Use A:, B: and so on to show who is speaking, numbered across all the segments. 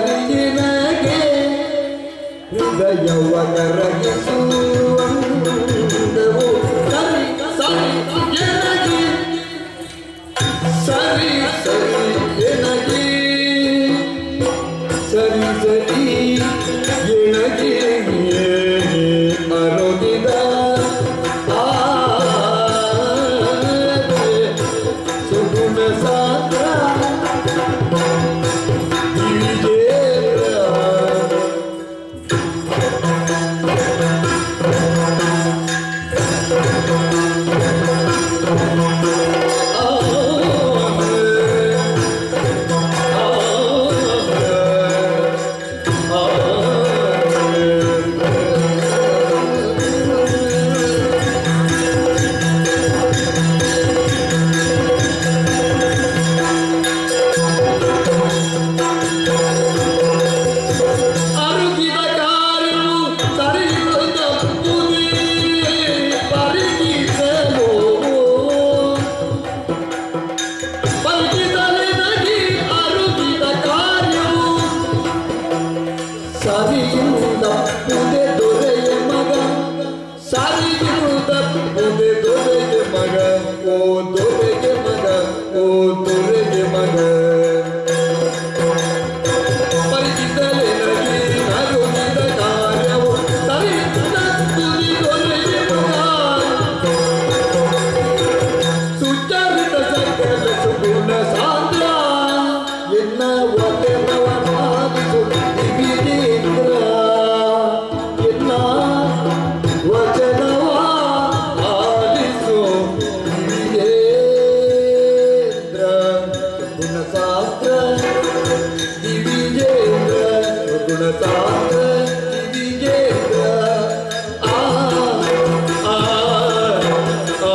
A: ಸರಿಯಿನಗೆ ಹೃದಯವ ಕರಗಿಸುವಂದವು ಸರಿ ಸರಿ ಎನಗೆ ಸರಿ ಸರಿ ಎನಗೆ ಸರಿ ಸರಿ ಎನಗೆ ಅರೋಗಿದ ಸುಗುಣ ಸಾತ್ರ ವಿಜೇಂದ್ರ ಅರುಗಿದ ಕಾರ್ಯವು ಸರಿಯಿಲ್ಲದ ತಪ್ಪುದೇ ಪರಿಗಿಸಲು ಪರಿಗಿಸಲೆನಗಿ ಅರುಗಿದ ಕಾರ್ಯವು ಸರಿಯಿಲ್ಲ ತಪ್ಪುದೆ ದೊರೆಯ ಮಗ ಸರಿಯಿಲ್ಲ ತಪ್ಪುದೆ ದೊರೆಯ ಮಗ ಓ ದೊರೆಯ ಮಗ ಓ ದೊರೆಯ ಮಗ ಪರಿಚಿತಲೆ ನಗಿ ನಗುವಿದ ಕಾರ್ಯವು ಸರಿಯಿಲ್ಲ ತುದಿ ದೊರೆಯ ಮಗ ಸುಚರಿತ ಸಕಲ ಸುಗುಣ ಸಾಂದ್ರ ಎನ್ನ ವಚನವ ಮಾದಿಸು ದಿವಿಜೇಂದ್ರ ಎನ್ನ ವಚನವ ಆಲಿಸು ದಿವಿಜೇಂದ್ರ ಸುಗುಣ ಸಾಂದ್ರ ದಿವಿಜೇಂದ್ರ ಸುಗುಣ ಸಾಂದ್ರ ದಿವಿಜೇಂದ್ರ ಆ ಆ ಆ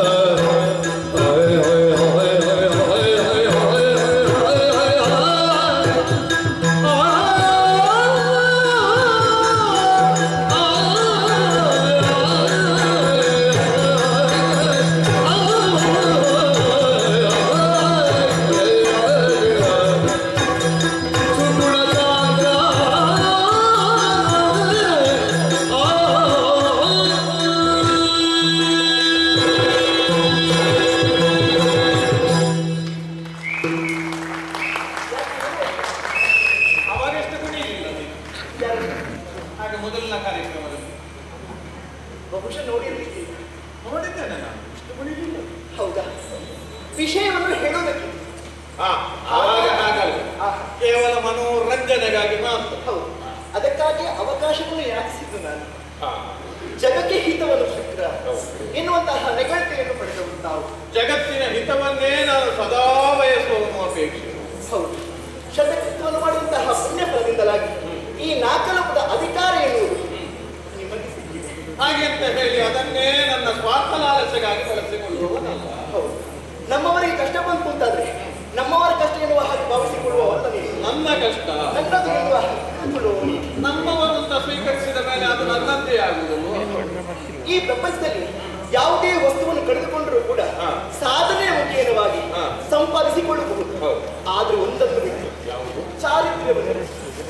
B: ಅವಾಗೆಷ್ಟು ಕುಣಿಲಿಲ್ಲ ನೀನು ಹಾಗೆ ಮೊದಲಿನ ಕಾರ್ಯಕ್ರಮದಲ್ಲಿ
C: ಬಹುಶಃ ನೋಡಿರ್ಲಿಕ್ಕಿಲ್ಲ
B: ನೋಡಿದ್ದೇನೆ ನಾನು ಇಷ್ಟು ಕುಣಿಲಿಲ್ಲ
C: ಹೌದಾ ವಿಷಯವನ್ನು ಹೇಳೋದಕ್ಕೆ
B: ಹಾ ಆವಾಗ ಹಾಗಲ್ಲ
C: ಆ,
B: ಕೇವಲ ಮನೋರಂಜನೆಗಾಗಿ ಮಾತ್ರ
C: ಹೌದು ಅದಕ್ಕಾಗಿ ಅವಕಾಶವನ್ನು ಯಾಚಿಸಿದ್ದು ನಾನು
B: ಹಾ
C: ಜಗಕ್ಕೆ ಹಿತವನ್ನು ಶುಕ್ರ
B: ಹೌದು.
C: ಎನ್ನುವಂತಹ ನೆಗಳತೆಯನ್ನು ಪಡೆದವರು ತಾವು
B: ಜಗತ್ತಿನ ಹಿತವನ್ನೇ ನಾನು ಸದಾ ಬಯಸುವವನು ಅಪೇಕ್ಷೆ
C: ಹೌದು ಶತಕೃತ್ವವನ್ನು ಮಾಡುವಂತಹ ಪುಣ್ಯ ಫಲದಿಂದಲಾಗಿ ಈ ನಾಲ್ಕಲಪದ ಅಧಿಕಾರ ಎನ್ನುವುದು ನಿಮಗೆ ಸಿಕ್ಕಿದೆ
B: ಹಾಗೆ ಅಂತ ಹೇಳಿ ಅದನ್ನೇ ನನ್ನ ಸ್ವಾರ್ಥ ಲಾಲಸೆಗಾಗಿ ಬಳಸಿಕೊಳ್ಳುವವನಲ್ಲ
C: ಹೌದು ನಮ್ಮವರಿಗೆ ಕಷ್ಟ ಬಂತು ಅಂತಾದ್ರೆ ನಮ್ಮವರ ಕಷ್ಟ ಎನ್ನುವ ಹಾಗೆ ಭಾವಿಸಿಕೊಳ್ಳುವವಲ್ಲ ನೀವು
B: ನನ್ನ ಕಷ್ಟ
C: ನನ್ನದು ಎನ್ನುವ ಹಾಗೆ ತಿಳಿದುಕೊಳ್ಳುವವ ನೀವು.
B: ನಮ್ಮವರು ಅಂತ ಸ್ವೀಕರಿಸಿದ ಮೇಲೆ ಅದು ನನ್ನದ್ದೇ ಆಗುವುದು
C: ಈ ಪ್ರಪಂಚದಲ್ಲಿ ಯಾವುದೇ ವಸ್ತುವನ್ನು ಕಳೆದುಕೊಂಡರೂ ಕೂಡ
B: ಹಾ.
C: ಸಾಧನೆಯ ಮುಖೇನವಾಗಿ
B: ಹಾ.
C: ಸಂಪಾದಿಸಿಕೊಳ್ಳಬಹುದು
B: ಹೌದು.
C: ಆದ್ರೆ ಒಂದನ್ನು ಬಿಟ್ಟು
B: ಯಾವುದು
C: ಚಾರಿತ್ರ್ಯವನ್ನು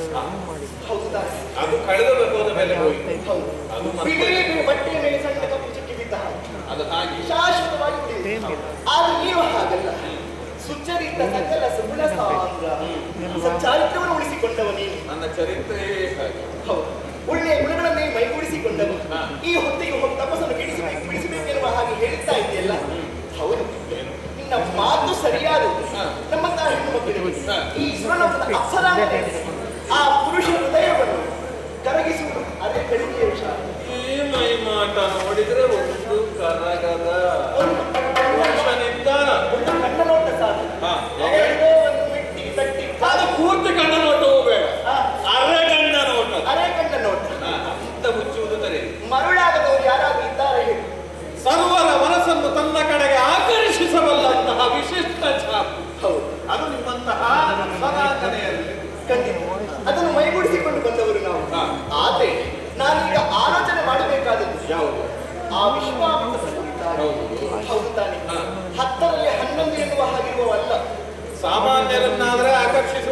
C: ಹೌದಾ
B: ಅದು ಕಳೆದು ಹೋದ ಮೇಲೆ ಹೋಯಿತು
C: ಹೌದು
B: ಅದು ಮತ್ತೆ-
C: ಬಿಳಿ ಬಟ್ಟೆಯ ಮೇಲೆ ಸಣ್ಣ ಕಪ್ಪು ಚುಕ್ಕಿ ಬಿದ್ದ ಹಾಗೆ
B: ಅದು ಹಾಗೆ
C: ಶಾಶ್ವತವಾಗಿ ಉಳಿಯುವುದು ಆದ್ರೆ ನೀವು ಹಾಗಲ್ಲ ಸುಚರಿತ ಸಕಲ ಸುಗುಣ ಸಾಂದ್ರ ಚಾರಿತ್ರ್ಯವನ್ನು ಉಳಿಸಿಕೊಂಡವ ನೀನು
B: ನನ್ನ ಚರಿತ್ರೆಯೇ ಹಾಗೆ
C: ಹೌದು ಒಳ್ಳೆಯ ಗುಣಗಳನ್ನೇ ಮೈಗೂಡಿಸಿಕೊಂಡವ
B: ಹಾ.
C: ಈ ಹೊತ್ತಿಗೆ ಹೋಗಿ ತಪಸ್ಸನ್ನು ಬಿಡಿಸಬೇಕು ಬಿಡಿಸಬೇಕೆನ್ನುವ ಹಾಗೆ ಹೇಳ್ತಾ ಇದೆಯಲ್ಲ ಹೌದು
B: ಏನು?
C: ನಿನ್ನ ಮಾತು ಸರಿಯಾದ
B: ಹಾ.
C: ನಮ್ಮಂತಹ ಹೆಣ್ಣು ಮಕ್ಕಳಿಗೆ
B: ಹಾ.
C: ಈ ಸುರಲೋಕದ ಅಪ್ಸರಾಂಗನೆ ಆ ಪುರುಷ ಹೃದಯವನ್ನು ಕರಗಿಸುವುದು ಅದೇ ಕಡಿಮೆಯ ವಿಷಯ
B: ಈ ಮೈಮಾಟ ನೋಡಿದ್ರೆ ಒಂದು ಕರಗದ ಪುರುಷನಿದ್ದಾನ
C: ಒಂದು ಕಣ್ಣ ನೋಟ ಸಾಕು
B: ಹಾ.
C: ಯಾವುದೋ ಒಂದು ಮೆಟ್ಟಿ ತಟ್ಟಿ
B: ಅದು ಪೂರ್ತಿ ಕಣ್ಣ ನೋಟವೂ ಬೇಡ
C: ಹಾ.
B: ಅರೆ ಕಣ್ಣ ನೋಟ
C: ಅರೆ ಕಣ್ಣ ನೋಟ
B: ಹಾ, ಅಂತ ಮುಚ್ಚುವುದು ಸರಿ
C: ಮರುಳಾಗದವರು ಯಾರಾದ್ರೂ ಇದ್ದಾರೆ ಹೇಳಿ
B: ಸರ್ವರ ಮನಸ್ಸನ್ನು ತನ್ನ ಕಡೆಗೆ ಆಕರ್ಷಿಸಬಲ್ಲಂತಹ ವಿಶಿಷ್ಟ ಛಾಪು
C: ಹೌದು
B: ಅದು ನಿಮ್ಮಂತಹ ಸನಾತನೆಯಲ್ಲಿ
C: ಖಂಡಿತ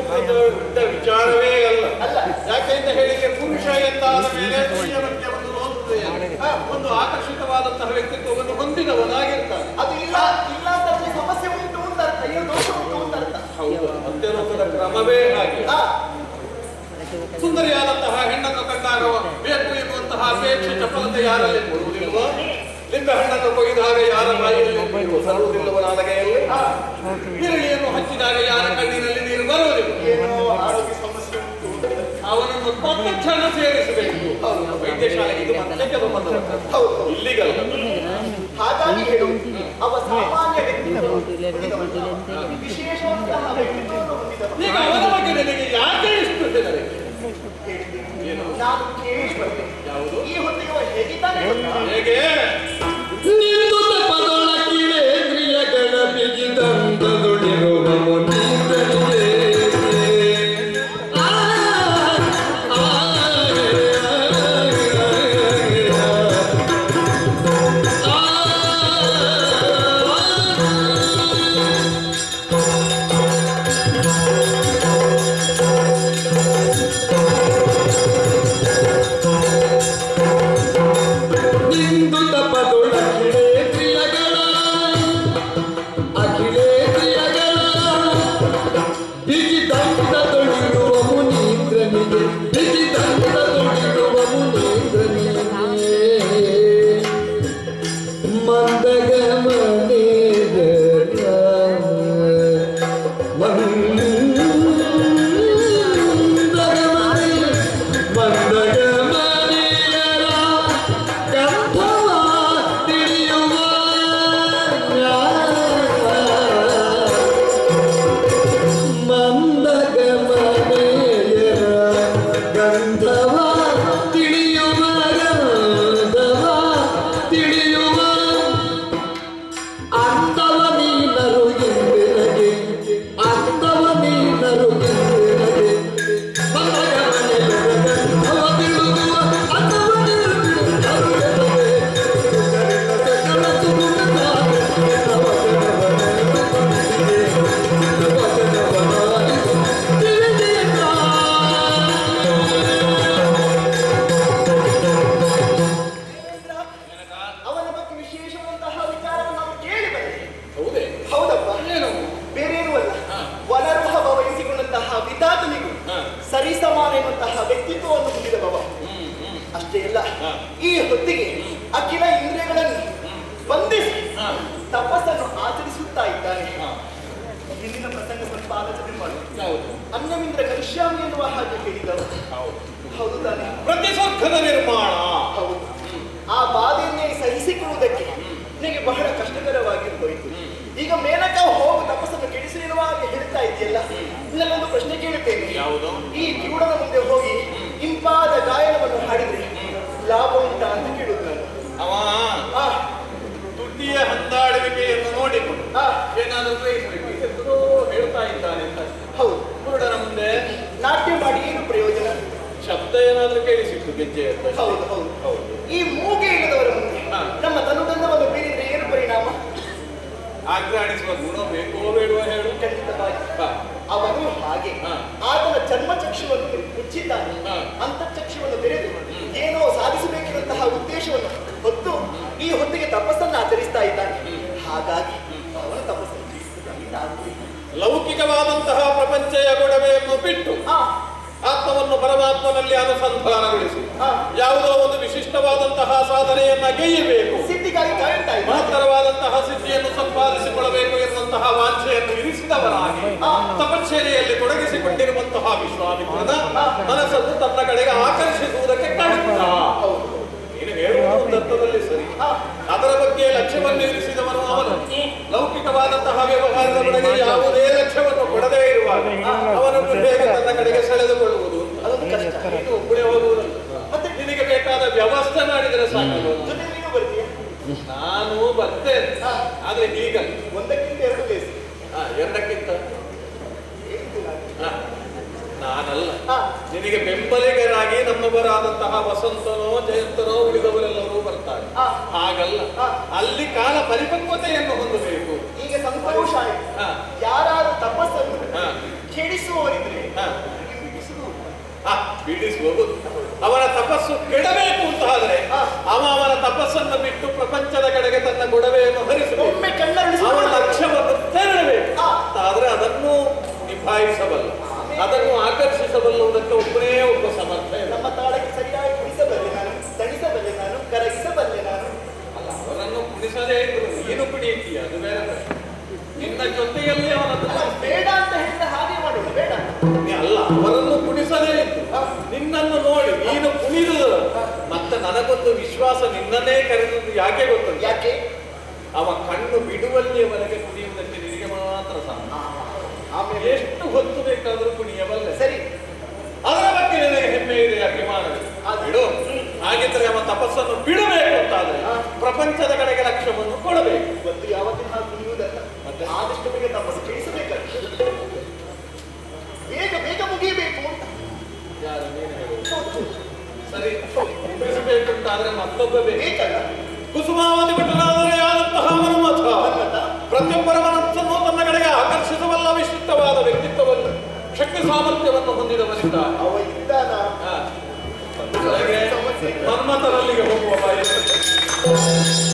B: ದೊಡ್ಡ ವಿಚಾರವೇ ಅಲ್ಲ
C: ಅಲ್ಲ.
B: ಯಾಕೆ ಅಂತ ಹೇಳಿದ್ರೆ ಪುರುಷ ಎಂದಾದ ಮೇಲೆ ಸ್ತ್ರೀಯವಂತೆ ಒಂದು ನೋಡುತ್ತದೆ. ಆ, ಒಂದು ಆಕರ್ಷಿತವಾದಂತಹ ವ್ಯಕ್ತಿತ್ವವನ್ನು ಹೊಂದಿದವನಾಗಿರ್ತಾನೆ
C: ಅದು ಇಲ್ಲ ಇಲ್ಲ ಅಂತಂದ್ರೆ ಸಮಸ್ಯೆ ಉಂಟು ಅಂತ ಅರ್ಥ ಏನು ದೋಷ ಉಂಟು ಅಂತ ಅರ್ಥ
B: ಹೌದು ಅಂತ್ಯರೂಪದ ಕ್ರಮವೇ ಹಾಗೆ
C: ಆ,
B: ಸುಂದರಿಯಾದಂತಹ ಹೆಣ್ಣನ್ನು ಕಂಡಾಗ ಬೇಕು ಎನ್ನುವಂತಹ ಅಪೇಕ್ಷೆ ಚಪಲತೆ ಯಾರಲ್ಲಿ ಬರುವುದಿಲ್ವೋ ಲಿಂಗ ಹಣ್ಣನ್ನು ಕೊಯ್ದಾಗ ಯಾರ ಬಾಯಿಯಲ್ಲಿ ನೀರು ಬರುವುದಿಲ್ಲವೋ ನಾಲಗೆಯಲ್ಲಿ ಬಿರಳಿಯನ್ನು ಹಚ್ಚಿದಾಗ ಯಾರ ಕಣ್ಣಿನಲ್ಲಿ ನೀರು ಬರುವುದಿಲ್ಲ
C: ಏನೋ ಆರೋಗ್ಯ ಸಮಸ್ಯೆ ಉಂಟು
B: ಅವನನ್ನು ತತ್ಕ್ಷಣ ಸೇರಿಸಬೇಕು ವೈದ್ಯಶಾಲೆಗೆ ಇದು ಮತ್ತೆ ಕೆಲವು
C: ಹೌದು ಹೌದು.
B: ಇಲ್ಲಿಗಲ್ಲ
C: ಹಾಗಾಗಿ ಹೇಳುವುದು ಅವ ಸಾಮಾನ್ಯ ವ್ಯಕ್ತಿತ್ವ ಹೊಂದಿದವನು. ವಿಶೇಷವಂತಹ ವ್ಯಕ್ತಿತ್ವವನ್ನು ಹೊಂದಿದವ
B: ಈಗ ಅವನ ಬಗ್ಗೆ ನನಗೆ ಯಾಕೆ ಇಷ್ಟು ಹೆದರಿಕೆ ಏನು
C: ನಾನು ಕೇಳಿ ಬಂದೆ
B: ಯಾವುದು
C: ಈ ಹೊತ್ತಿಗೆ ಅವ ಹೇಗಿದ್ದಾನೆ ಗೊತ್ತಾ?
B: ಹೇಗೆ
A: ನಿಂದು ತಪದೊಳಗಿರೇಂದ್ರಿಯ ಗಣಪಿಗಿದಂತದುಳಿರುವ ಮುನೀಂದ್ರನಿಗೆ. ಆ, ಆ, ನಿಂದು ತಪದೊಳಗಿರೇಂದ್ರಿಯಗಳ ಅಖಿಲೇಂದ್ರಿಯಗಳ ಬಿಗಿದಂತದೊಳಿರುವ ಮುನೀಂದ್ರನಿಗೆ ಬಿಗಿದಂತದೊಳಿರುವ ಮುನೀಂದ್ರನಿಗೆ ಗಂಧವ ತಿಳಿಯುವ ಗಂಧವ ತಿಳಿಯುವ ಅಂತವ ನೀನರು ಎಂದಿನಗೆ ಅಂತವ ನೀನರು ಎಂದಿನಗೆ
C: ಅವನ ಬಗ್ಗೆ ವಿಶೇಷವಂತಹ ವಿಚಾರವನ್ನು ನಾನು ಕೇಳಿ ಬಂದೆ
B: ಹೌದೇ
C: ಹೌದಪ್ಪ
B: ಏನು
C: ಬೇರೇನೂ ಅಲ್ಲ
B: ಹಾ.
C: ವನರೋಹ ವಹಿಸಿಕೊಂಡಂತಹ ವಿಧಾತನಿಗೂ
B: ಹಾ.
C: ಸರಿಸಮಾನ ಎನ್ನುವಂತಹ ವ್ಯಕ್ತಿತ್ವವನ್ನು ಹೊಂದಿದವ
B: ಹ್ಮ್ ಹ್ಮ್
C: ಅಷ್ಟೇ ಅಲ್ಲ
B: ಹಾ.
C: ಈ ಹೊತ್ತಿಗೆ ಅಖಿಲ ಇಂದ್ರಿಯಗಳನ್ನು ಬಂಧಿಸಿ
B: ಹಾ.
C: ತಪಸ್ಸನ್ನು ಆಚರಿಸುತ್ತಾ ಇದ್ದಾನೆ
B: ಹಾ.
C: ಹಿಂದಿನ ಪ್ರಸಂಗ ಸ್ವಲ್ಪ ಆಲೋಚನೆ ಮಾಡು
B: ಯಾವುದು
C: ಅನ್ನಮಿಂದ್ರ ಕರಿಷ್ಯಾಮಿ ಎನ್ನುವ ಹಾಗೆ ಹೇಳಿದವ
B: ಹೌದು
C: ಹೌದು ತಾನೆ
B: ಪ್ರತಿಸ್ವರ್ಗದ ನಿರ್ಮಾಣ
C: ಹೌದು ಆ ಬಾಧೆಯನ್ನೇ ಸಹಿಸಿಕೊಳ್ಳುವುದಕ್ಕೆ ನಿನಗೆ ಬಹಳ ಕಷ್ಟಕರವಾಗಿ ಹೋಯಿತು ಈಗ ಮೇನಕ ಹೋಗು ತಪಸ್ಸನ್ನು ಕೆಡಿಸಿರುವ ಹಾಗೆ ಹೇಳ್ತಾ ಇದೆಯಲ್ಲ ನಿನ್ನಲ್ಲೊಂದು ಪ್ರಶ್ನೆ ಕೇಳುತ್ತೇನೆ
B: ಯಾವುದು
C: ಈ ಕಿವುಡನ ಮುಂದೆ ಹೋಗಿ ಇಂಪಾದ ಗಾಯನವನ್ನು ಹಾಡಿದ್ರೆ ಲಾಭ ಉಂಟಾ ಅಂತ ಕೇಳುದು ನಾನು
B: ಅವ
C: ಆ,
B: ತುಟಿಯ ಹಂದಾಡುವಿಕೆಯನ್ನು ನೋಡಿಕೊಂಡು
C: ಆ,
B: ಏನಾದರೂ ಗ್ರಹಿಸಬೇಕು ಎಂತದೋ ಹೇಳ್ತಾ ಇದ್ದಾನೆ ಅಂತ
C: ಹೌದು
B: ಕುರುಡನ ಮುಂದೆ
C: ನಾಟ್ಯ ಮಾಡಿ ಏನು ಪ್ರಯೋಜನ
B: ಶಬ್ದ ಏನಾದರೂ ಕೇಳಿಸಿತ್ತು ಗೆಜ್ಜೆ ಅಂತ
C: ಹೌದು ಹೌದು
B: ಹೌದು
C: ಈ ಮೂಗೆ ಇಲ್ಲದವರ ಮುಂದೆ
B: ಹಾ.
C: ನಮ್ಮ ತನುದಂಡವನ್ನು ಬೀರಿದ್ರೆ ಏನು ಪರಿಣಾಮ
B: ಆಗ್ರಾಣಿಸುವ ಗುಣ ಬೇಕೋ ಬೇಡವೋ ಹೇಳು
C: ಖಂಡಿತವಾಗಿ
B: ಹಾ.
C: ಅವನು ಹಾಗೆ
B: ಹಾ.
C: ಆತನ ಚರ್ಮಚಕ್ಷುವನ್ನು ಮುಚ್ಚಿದ್ದಾನೆ
B: ಹಾ.
C: ಅಂತಃಚಕ್ಷುವನ್ನು ತೆರೆದು ಏನೋ ಸಾಧಿಸಬೇಕಿರುವಂತಹ ಉದ್ದೇಶವನ್ನು ಹೊತ್ತು ಈ ಹೊತ್ತಿಗೆ ತಪಸ್ಸನ್ನು ಆಚರಿಸ್ತಾ ಇದ್ದಾನೆ ಹಾಗಾಗಿ ಅವನ ತಪಸ್ಸನ್ನು ತೀರಿಸುವುದಾಗಿ
B: ಲೌಕಿಕವಾದಂತಹ ಪ್ರಪಂಚಯ ಗೊಡವೆಯನ್ನು ಬಿಟ್ಟು
C: ಆ,
B: ಆತ್ಮವನ್ನು ಪರಮಾತ್ಮನಲ್ಲಿ ಅನುಸಂಧಾನಗೊಳಿಸಿ
C: ಆ,
B: ಯಾವುದೋ ಒಂದು ವಿಶಿಷ್ಟವಾದಂತಹ ಸಾಧನೆಯನ್ನ ಗೆಯ್ಯಬೇಕು
C: ಸಿದ್ಧಿಗಾಗಿ ಕಾಯುತ್ತಾ ಇದ್ದಾನೆ
B: ಮಹತ್ತರವಾದಂತಹ ಸಿದ್ಧಿಯನ್ನು ಸಂಪಾದಿಸಿಕೊಳ್ಳಬೇಕು ಎನ್ನುವಂತಹ ವಾಂಛೆಯನ್ನು ಇರಿಸಿದವರಾಗಿ
C: ಆ.
B: ತಪಶ್ಚರ್ಯೆಯಲ್ಲಿ ತೊಡಗಿಸಿಕೊಂಡಿರುವಂತಹ ವಿಶ್ವಾಮಿತ್ರನ ಮನಸ್ಸನ್ನು ತನ್ನ ಕಡೆಗೆ ಆಕರ್ಷಿಸುವುದಕ್ಕೆ ಕಷ್ಟ
C: ಹೌದು
B: ನೀನು ಹೇಳುವುದು ತತ್ವದಲ್ಲಿ ಸರಿ
C: ಆ,
B: ಅದರ ಬಗ್ಗೆ ಲಕ್ಷ್ಯವನ್ನು ಇರಿಸಿದವನು ಅವನು ಲೌಕಿಕವಾದಂತಹ ವ್ಯವಹಾರದ ಕಡೆಗೆ ಯಾವುದೇ ಲಕ್ಷ್ಯವನ್ನು ಕೊಡದೇ ಇರುವಾಗ ಅವನನ್ನು ಹೇಗೆ ತನ್ನ ಕಡೆಗೆ ಸೆಳೆದುಕೊಳ್ಳುವುದು ಅಂತ.
C: ಅದೊಂದು ಕಷ್ಟ
B: ನೀನು ಒಬ್ಬನೇ ಹೋಗುವುದಲ್ಲ
C: ಮತ್ತೆ
B: ನಿನಗೆ ಬೇಕಾದ ವ್ಯವಸ್ಥೆ ಮಾಡಿದರೆ ಸಾಕಲ್ವ
C: ಜೊತೆ ನೀನು ಬರ್ತೀಯ
B: ನಾನು ಬರ್ತೇನೆ
C: ಹಾ.
B: ಆದ್ರೆ ಈಗ
C: ಒಂದಕ್ಕಿಂತ ಎರಡು ಲೇಸು
B: ಆ, ಎರಡಕ್ಕಿಂತ
C: ಹೇಳ್ತೀನಿ ನಾನು.
B: ಆ, ನಾನಲ್ಲ
C: ಆ,
B: ನಿನಗೆ ಬೆಂಬಲಿಗರಾಗಿ ನಮ್ಮವರಾದಂತಹ ವಸಂತನೋ ಜಯಂತನೋ ಉಳಿದವರೆಲ್ಲರೂ ಬರ್ತಾರೆ
C: ಆ.
B: ಹಾಗಲ್ಲ
C: ಆ.
B: ಅಲ್ಲಿ ಕಾಲ ಪರಿಪಕ್ವತೆಯನ್ನು ಹೊಂದಬೇಕು
C: ಈಗ ಸಂತೋಷ ಆಯ್ತು
B: ಹಾ.
C: ಯಾರಾದ್ರೂ ತಪಸ್ಸನ್ನು
B: ಹಾ.
C: ಕೆಡಿಸುವವರಿದ್ರೆ
B: ಹಾ.
C: ಅವರಿಗೆ ಬಿಡಿಸುವುದು ಉಂಟಾ?
B: ಆ, ಬಿಡಿಸುವುದು ಅವನ ತಪಸ್ಸು ಕೆಡಬೇಕು ಅಂತ ಆದ್ರೆ
C: ಹಾ.
B: ಅವ ಅವನ ತಪಸ್ಸನ್ನು ಬಿಟ್ಟು ಪ್ರಪಂಚದ ಕಡೆಗೆ ತನ್ನ ಗೊಡವೆಯನ್ನು ಹರಿಸಬೇಕು
C: ಒಮ್ಮೆ
B: ಅವನ
C: ಕಣ್ಣರಳಿಸಿಕೊಳ್ಳಬೇಕು
B: ಲಕ್ಷ್ಯವನ್ನು ತೆರಳಬೇಕು
C: ಹಾ.
B: ಆದ್ರೆ ಅದನ್ನು ನಿಭಾಯಿಸಬಲ್ಲ ಅದನ್ನು ಆಕರ್ಷಿಸಬಲ್ಲುವುದಕ್ಕೆ ಒಬ್ಬನೇ ಒಬ್ಬ ಸಮರ್ಥ ಇಲ್ಲ.
C: ನಮ್ಮ ತಾಳಕ್ಕೆ ಸರಿಯಾಗಿ ಕುಡಿಸಬಲ್ಲೆ ನಾನು ತಣಿಸಬಲ್ಲೆ ನಾನು ಕರಗಿಸಬಲ್ಲೆ ನಾನು
B: ಅಲ್ಲ ಅವರನ್ನು ಕುಣಿಸದೇ ಇದ್ರು ನೀನು ಕುಣಿಯುತ್ತೀಯ ಅದು ಬೇರೆ ಪ್ರಶ್ನೆ. ನಿನ್ನ ಜೊತೆಯಲ್ಲಿ ಅವನನ್ನು
C: ಅಲ್ಲ ಬೇಡ ಅಂತ ಹೇಳಿದ್ರೆ ಹಾಗೆ ಮಾಡೋಣ ಬೇಡ
B: ನೀ ಅಲ್ಲ ಅವರನ್ನು ಕುಣಿಸದೇ ಇದ್ರು
C: ಹಾ.
B: ನಿನ್ನನ್ನು ನೋಡಿ ನೀನು ಕುಣಿದು ಮತ್ತೆ ನನಗೊಂದು ವಿಶ್ವಾಸ ನಿನ್ನನ್ನೇ ಕರೆದದ್ದು ಯಾಕೆ ಗೊತ್ತುಂಟ
C: ಯಾಕೆ
B: ಅವ ಕಣ್ಣು ಬಿಡುವಲ್ಲಿಯವರೆಗೆ ಕುಣಿಯುವುದಕ್ಕೆ ನಿನಗೆ ಮಾತ್ರ ಸಾಧ್ಯ
C: ಆಮೇಲೆ
B: ಎಷ್ಟು ಹೊತ್ತು ಬೇಕಾದರೂ ಕುಣಿಯಬಲ್ಲೆ
C: ಸರಿ
B: ಅದರ ಬಗ್ಗೆ ನಿನಗೆ ಹೆಮ್ಮೆ ಇದೆ ಅಭಿಮಾನವಿದೆ
C: ಅದು-
B: ಬಿಡು ಹಾಗಿದ್ರೆ ಅವ ತಪಸ್ಸನ್ನು ಬಿಡಬೇಕು ಅಂತಾದ್ರೆ
C: ಹಾ.
B: ಪ್ರಪಂಚದ ಕಡೆಗೆ ಲಕ್ಷ್ಯವನ್ನು ಕೊಡಬೇಕು
C: ಇವತ್ತು ಯಾವತ್ತಿನ ಹಾಗೆ ಕುಣಿಯುವುದಲ್ಲ
B: ಮತ್ತೆ?
C: ಆದಷ್ಟು ಬೇಗ ತಪಸ್ಸು ಕೆಡಿಸಬೇಕಾಗ್ತದೆ ಬೇಗ ಬೇಗ ಮುಗಿಯಬೇಕು ಅಂತ
B: ಯಾರು ನೀನು ಹೇಳು
C: ಹೌದು.
B: ಸರಿ ಮುಗಿಸಬೇಕು ಅಂತಾದ್ರೆ ಮತ್ತೊಬ್ಬ ಬೇಕು
C: ಬೇಕಲ್ಲ
B: ಕುಸುಮಾವತಿ ಭಟನಾದರೆ ಆದಂತಹ ಮನ್ಮಥ
C: ಮನ್ಮಥ.
B: ಪ್ರತಿಯೊಬ್ಬರ ಮನಸ್ಸನ್ನು ತನ್ನ ಕಡೆಗೆ ಆಕರ್ಷಿಸಬಲ್ಲ ವಿಶಿಷ್ಟವಾದ ವ್ಯಕ್ತಿತ್ವವನ್ನು ಶಕ್ತಿ ಸಾಮರ್ಥ್ಯವನ್ನು ಹೊಂದಿದವನಿಂದ
C: ಅವ ಇದ್ದಾನ
B: ಹಾ. ಹಾಗೆ ಮನ್ಮಥನಲ್ಲಿಗೆ ಹೋಗುವ ಬಾಯಿ